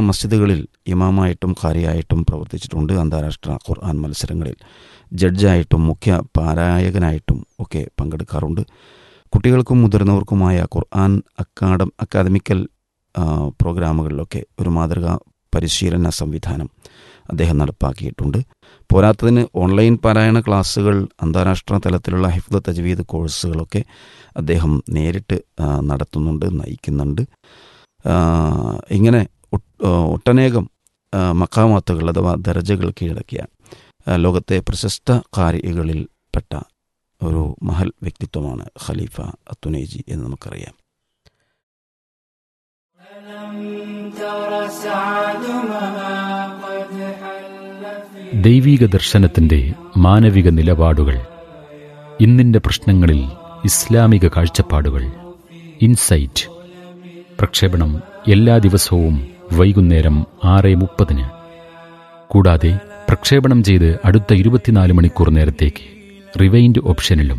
മസ്ജിദുകളിൽ ഇമാമായിട്ടും ഖാരിയായിട്ടും പ്രവർത്തിച്ചിട്ടുണ്ട് അന്താരാഷ്ട്ര ഖുർആൻ മത്സരങ്ങളിൽ ജഡ്ജായിട്ടും മുഖ്യ പാരായകനായിട്ടും ഒക്കെ പങ്കെടുക്കാറുണ്ട് കുട്ടികൾക്കും മുതിർന്നവർക്കുമായ ഖുർആൻ അക്കാഡം അക്കാദമിക്കൽ ആ, പ്രോഗ്രാമുകളിലൊക്കെ ഒരു മാതൃകാ പരിശീലന സംവിധാനം അദ്ദേഹം നടപ്പാക്കിയിട്ടുണ്ട് പോരാത്തതിന് ഓൺലൈൻ പാരായണ ക്ലാസ്സുകൾ അന്താരാഷ്ട്ര തലത്തിലുള്ള ഹിഫ്ദ് തജ്വീദ് കോഴ്സുകളൊക്കെ അദ്ദേഹം നേരിട്ട് ആ, നടത്തുന്നുണ്ട് നയിക്കുന്നുണ്ട് ആ, ഇങ്ങനെ ഒട്ട്- ആ, ഒട്ടനേകം ആ, മക്കാമാത്തുകൾ അഥവാ ദർജകൾ കീഴടക്കിയ ആ, ലോകത്തെ പ്രശസ്ത കാരികളിൽ പെട്ട ഒരു മഹൽ വ്യക്തിത്വമാണ് ഖലീഫ അത്തുനേജി എന്ന് നമുക്കറിയാം ദൈവീക ദർശനത്തിന്റെ മാനവിക നിലപാടുകൾ ഇന്നിന്റെ പ്രശ്നങ്ങളിൽ ഇസ്ലാമിക കാഴ്ചപ്പാടുകൾ ഇൻസൈറ്റ് പ്രക്ഷേപണം എല്ലാ ദിവസവും വൈകുന്നേരം ആറ് മുപ്പതിന് കൂടാതെ പ്രക്ഷേപണം ചെയ്ത് അടുത്ത ഇരുപത്തിനാല് മണിക്കൂർ നേരത്തേക്ക് റിവൈൻഡ് ഓപ്ഷനിലും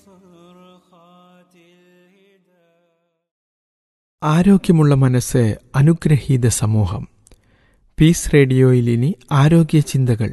ആരോഗ്യമുള്ള മനസ്സ് അനുഗ്രഹീത സമൂഹം പീസ് റേഡിയോയിൽ ഇനി ആരോഗ്യ ചിന്തകൾ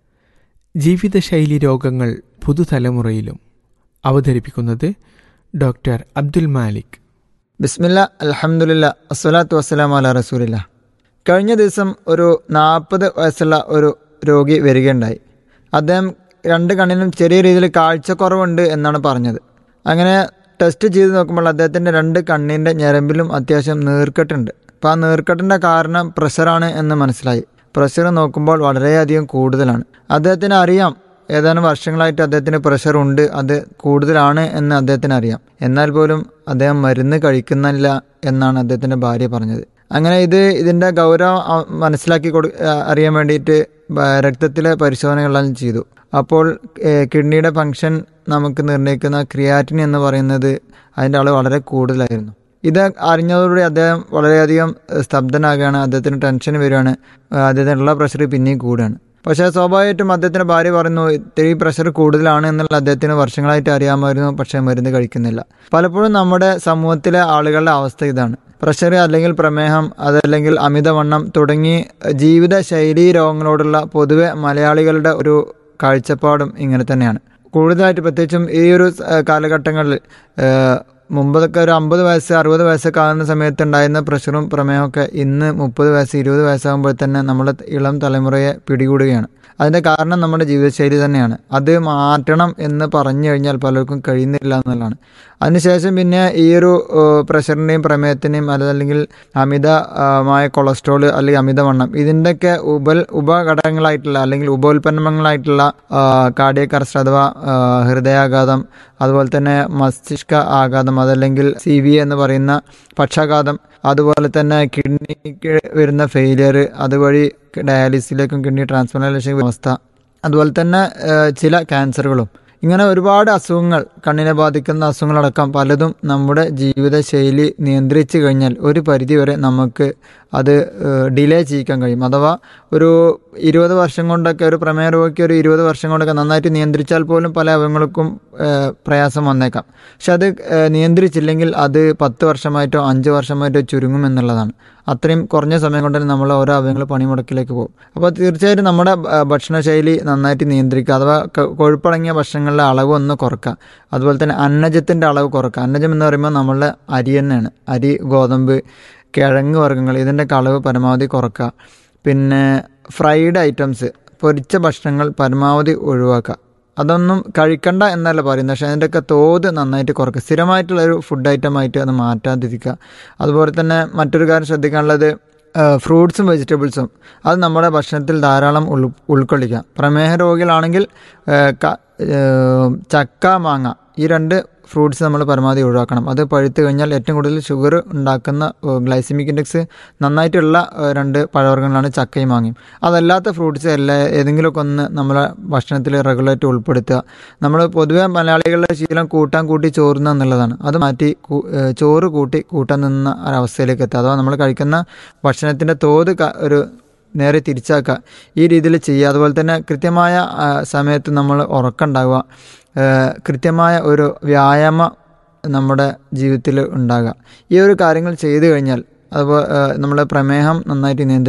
ജീവിതശൈലി രോഗങ്ങൾ പുതുതലമുറയിലും അവതരിപ്പിക്കുന്നത് ഡോക്ടർ അബ്ദുൽ മാലിക് ബിസ്മില്ല അൽഹംദുലില്ല അസ്സലാത്തു വസ്സലാം അല റസൂലില്ല കഴിഞ്ഞ ദിവസം ഒരു നാൽപ്പത് വയസ്സുള്ള ഒരു രോഗി വരികയുണ്ടായി അദ്ദേഹം രണ്ട് കണ്ണിനും ചെറിയ രീതിയിൽ കാഴ്ചക്കുറവുണ്ട് എന്നാണ് പറഞ്ഞത് അങ്ങനെ ടെസ്റ്റ് ചെയ്ത് നോക്കുമ്പോൾ അദ്ദേഹത്തിൻ്റെ രണ്ട് കണ്ണിൻ്റെ ഞരമ്പിലും അത്യാവശ്യം നീർക്കെട്ടുണ്ട് അപ്പോൾ ആ നീർക്കെട്ടിൻ്റെ കാരണം പ്രഷറാണ് എന്ന് മനസ്സിലായി പ്രഷർ നോക്കുമ്പോൾ വളരെയധികം കൂടുതലാണ് അദ്ദേഹത്തിന് അറിയാം ഏതാനും വർഷങ്ങളായിട്ട് അദ്ദേഹത്തിന് പ്രഷർ ഉണ്ട് അത് കൂടുതലാണ് എന്ന് അദ്ദേഹത്തിന് അറിയാം എന്നാൽ പോലും അദ്ദേഹം മരുന്ന് കഴിക്കുന്നില്ല എന്നാണ് അദ്ദേഹത്തിൻ്റെ ഭാര്യ പറഞ്ഞത് അങ്ങനെ ഇത് ഇതിൻ്റെ ഗൗരവം അ- മനസ്സിലാക്കി കൊടു ആ, അറിയാൻ വേണ്ടിയിട്ട് ബ- രക്തത്തിലെ പരിശോധനകളെല്ലാം ചെയ്തു അപ്പോൾ ഏഹ്, കിഡ്നിയുടെ ഫംഗ്ഷൻ നമുക്ക് നിർണ്ണയിക്കുന്ന ക്രിയാറ്റിൻ എന്ന് പറയുന്നത് അതിൻ്റെ അളവ് വളരെ കൂടുതലായിരുന്നു ഇത് അറിഞ്ഞതോടുകൂടി അദ്ദേഹം വളരെയധികം ഏഹ്, സ്തബ്ധനാകുകയാണ് അദ്ദേഹത്തിന് ടെൻഷൻ വരികയാണ് ഏഹ്, അദ്ദേഹത്തിനുള്ള പ്രഷർ പിന്നെയും കൂടുകയാണ് പക്ഷേ സ്വാഭാവികമായിട്ടും അദ്ദേഹത്തിന്റെ ഭാര്യ പറയുന്നു ഇത്തിരി പ്രഷർ കൂടുതലാണ് എന്നുള്ള അദ്ദേഹത്തിന് വർഷങ്ങളായിട്ട് അറിയാമായിരുന്നു പക്ഷേ മരുന്ന് കഴിക്കുന്നില്ല പലപ്പോഴും നമ്മുടെ സമൂഹത്തിലെ ആളുകളുടെ അവസ്ഥ ഇതാണ് പ്രഷർ അല്ലെങ്കിൽ പ്രമേഹം അതല്ലെങ്കിൽ അമിതവണ്ണം തുടങ്ങി ജീവിതശൈലീ രോഗങ്ങളോടുള്ള പൊതുവെ മലയാളികളുടെ ഒരു കാഴ്ചപ്പാടും ഇങ്ങനെ തന്നെയാണ് കൂടുതലായിട്ട് പ്രത്യേകിച്ചും ഈ ഒരു ഏഹ്, കാലഘട്ടങ്ങളിൽ ഏഹ്, മുമ്പതൊക്കെ ഒരു അമ്പത് വയസ്സ് അറുപത് വയസ്സൊക്കെ ആകുന്ന സമയത്ത് ഉണ്ടായിരുന്ന പ്രഷറും പ്രമേഹമൊക്കെ ഇന്ന് മുപ്പത് വയസ്സ് ഇരുപത് വയസ്സാകുമ്പോൾ തന്നെ നമ്മുടെ ഇളം തലമുറയെ പിടികൂടുകയാണ് അതിൻ്റെ കാരണം നമ്മുടെ ജീവിതശൈലി തന്നെയാണ് അത് മാറ്റണം എന്ന് പറഞ്ഞു കഴിഞ്ഞാൽ പലർക്കും കഴിയുന്നില്ല എന്നുള്ളതാണ് അതിനുശേഷം പിന്നെ ഈ ഒരു ഏഹ്, പ്രഷറിൻ്റെയും പ്രമേഹത്തിൻ്റെയും അതല്ലെങ്കിൽ അമിതമായ കൊളസ്ട്രോൾ അല്ലെങ്കിൽ അമിതവണ്ണം ഇതിൻ്റെയൊക്കെ ഉപ ഉപഘടകങ്ങളായിട്ടുള്ള അല്ലെങ്കിൽ ഉപോൽപ്പന്നങ്ങളായിട്ടുള്ള കാർഡിയക് അറസ്റ്റ് അഥവാ ആ, ഹൃദയാഘാതം അതുപോലെ തന്നെ മസ്തിഷ്ക ആഘാതം അതല്ലെങ്കിൽ സി വി എന്ന് പറയുന്ന പക്ഷാഘാതം അതുപോലെ തന്നെ കിഡ്നിക്ക് വരുന്ന ഫെയിലിയർ അതുവഴി ഡയാലിസിലേക്കും കിഡ്നി ട്രാൻസ്പ്ലാന്റേഷൻ അവസ്ഥ അതുപോലെ തന്നെ ആ, ചില ക്യാൻസറുകളും ഇങ്ങനെ ഒരുപാട് അസുഖങ്ങൾ കണ്ണിനെ ബാധിക്കുന്ന അസുഖങ്ങളടക്കം പലതും നമ്മുടെ ജീവിതശൈലി നിയന്ത്രിച്ചു കഴിഞ്ഞാൽ ഒരു പരിധിവരെ നമുക്ക് അത് ഡിലേ ചെയ്യിക്കാൻ കഴിയും അഥവാ ഒരു ഇരുപത് വർഷം കൊണ്ടൊക്കെ ഒരു പ്രമേയ രോഗിക്ക് ഒരു ഇരുപത് വർഷം കൊണ്ടൊക്കെ നന്നായിട്ട് നിയന്ത്രിച്ചാൽ പോലും പല അവയവങ്ങൾക്കും ഏഹ്, പ്രയാസം വന്നേക്കാം പക്ഷെ അത് ഏഹ്, നിയന്ത്രിച്ചില്ലെങ്കിൽ അത് പത്ത് വർഷമായിട്ടോ അഞ്ച് വർഷമായിട്ടോ ചുരുങ്ങും എന്നുള്ളതാണ് അത്രയും കുറഞ്ഞ സമയം കൊണ്ട് തന്നെ നമ്മൾ ഓരോ അവയവങ്ങൾ പണിമുടക്കിലേക്ക് പോകും അപ്പോൾ തീർച്ചയായിട്ടും നമ്മുടെ ഭ- ഭക്ഷണശൈലി നന്നായിട്ട് നിയന്ത്രിക്കുക അഥവാ ക- കൊഴുപ്പടങ്ങിയ ഭക്ഷണങ്ങളുടെ അളവ് ഒന്ന് കുറക്കുക അതുപോലെ തന്നെ അന്നജത്തിൻ്റെ അളവ് കുറക്കുക അന്നജം എന്ന് പറയുമ്പോൾ നമ്മളുടെ അരി തന്നെയാണ് അരി ഗോതമ്പ് കിഴങ്ങ് വർഗ്ഗങ്ങൾ ഇതിൻ്റെ അളവ് പരമാവധി കുറക്കുക പിന്നെ ഫ്രൈഡ് ഐറ്റംസ് പൊരിച്ച ഭക്ഷണങ്ങൾ പരമാവധി ഒഴിവാക്കുക അതൊന്നും കഴിക്കണ്ട എന്നല്ല പറയുന്നത് പക്ഷേ അതിൻ്റെയൊക്കെ തോത് നന്നായിട്ട് കുറയ്ക്കുക സ്ഥിരമായിട്ടുള്ള ഒരു ഫുഡ് ഐറ്റം ആയിട്ട് അത് മാറ്റാതിരിക്കുക അതുപോലെ തന്നെ മറ്റൊരു കാര്യം ശ്രദ്ധിക്കാനുള്ളത് ഫ്രൂട്ട്സും വെജിറ്റബിൾസും അത് നമ്മുടെ ഭക്ഷണത്തിൽ ധാരാളം ഉൾ ഉൾക്കൊള്ളിക്കാം പ്രമേഹ രോഗികളാണെങ്കിൽ ഏഹ്, ക- ഏഹ്, ചക്ക മാങ്ങ ഈ രണ്ട് ഫ്രൂട്ട്സ് നമ്മൾ പരമാവധി ഒഴിവാക്കണം അത് പഴുത്ത് കഴിഞ്ഞാൽ ഏറ്റവും കൂടുതൽ ഷുഗർ ഉണ്ടാക്കുന്ന ഗ്ലൈസിമിക് ഇൻഡെക്സ് നന്നായിട്ടുള്ള ഏഹ്, രണ്ട് പഴവർഗ്ഗങ്ങളാണ് ചക്കയും മാങ്ങയും അതല്ലാത്ത ഫ്രൂട്ട്സ് എല്ലാ ഏതെങ്കിലുമൊക്കെ ഒന്ന് നമ്മളെ ഭക്ഷണത്തിൽ റെഗുലറായിട്ട് ഉൾപ്പെടുത്തുക നമ്മൾ പൊതുവെ മലയാളികളുടെ ശീലം കൂട്ടാൻ കൂട്ടി ചോറുന്ന എന്നുള്ളതാണ് അത് മാറ്റി കൂ- ഏഹ്, ചോറ് കൂട്ടി കൂട്ടാൻ നിന്ന ഒരവസ്ഥയിലേക്ക് എത്തുക അഥവാ നമ്മൾ കഴിക്കുന്ന ഭക്ഷണത്തിൻ്റെ തോത് ക- ഒരു നേരെ തിരിച്ചാക്കുക ഈ രീതിയിൽ ചെയ്യുക അതുപോലെ തന്നെ കൃത്യമായ ആ, സമയത്ത് നമ്മൾ ഉറക്കമുണ്ടാവുക ഏഹ്, കൃത്യമായ ഒരു വ്യായാമം നമ്മുടെ ജീവിതത്തിൽ ഉണ്ടാകുക ഈ ഒരു കാര്യങ്ങൾ ചെയ്തു കഴിഞ്ഞാൽ അതുപോലെ നമ്മുടെ പ്രമേഹം നന്നായിട്ട് നിയന്ത്രിക്കും